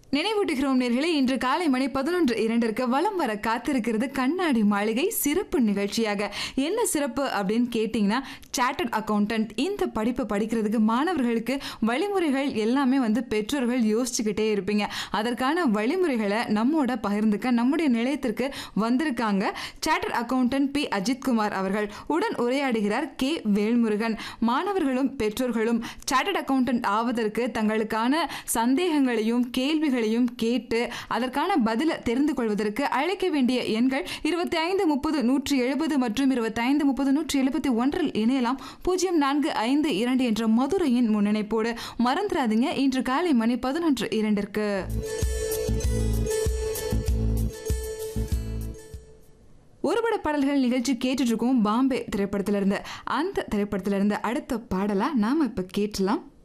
நினைவூட்டுகிறோம் நேர்களே இன்று காலை மணி பதினொன்று இரண்டிற்கு வலம் வர காத்திருக்கிறது கண்ணாடி மாளிகை சிறப்பு நிகழ்ச்சியாக என்ன சிறப்பு அப்படின்னு கேட்டிங்கன்னா சார்ட்டர்ட் அக்கௌண்டன்ட் இந்த படிப்பை படிக்கிறதுக்கு மாணவர்களுக்கு வழிமுறைகள் எல்லாமே வந்து பெற்றோர்கள் யோசிச்சுக்கிட்டே இருப்பீங்க அதற்கான வழிமுறைகளை நம்மோட பகிர்ந்துக்க நம்முடைய நிலையத்திற்கு வந்திருக்காங்க சார்ட்டர்ட் அக்கௌண்டன்ட் பி அஜித்குமார் அவர்கள் உடன் உரையாடுகிறார் கே வேல்முருகன் மாணவர்களும் பெற்றோர்களும் சார்ட்டர்ட் அக்கௌண்டன்ட் ஆவதற்கு தங்களுக்கான சந்தேகங்களையும் கேள்விகளையும் கேட்டு அதற்கான பதிலை தெரிந்து கொள்வதற்கு அழைக்க வேண்டிய எண்கள் இருபத்தி ஐந்து முப்பது நூற்றி எழுபது மற்றும் இருபத்தி ஐந்து முப்பது நூற்றி எழுபத்தி ஒன்றில் இணையலாம் பூஜ்ஜியம் நான்கு ஐந்து இரண்டு என்ற மதுரையின் முன்னிணைப்போடு மறந்துடாதீங்க இன்று காலை மணி பதினொன்று இரண்டிற்கு ஒருபட பாடல்கள் நிகழ்ச்சி கேட்டுட்டு இருக்கோம் பாம்பே திரைப்படத்திலிருந்து அந்த திரைப்படத்திலிருந்து அடுத்த பாடலா நாம இப்ப கேட்டலாம்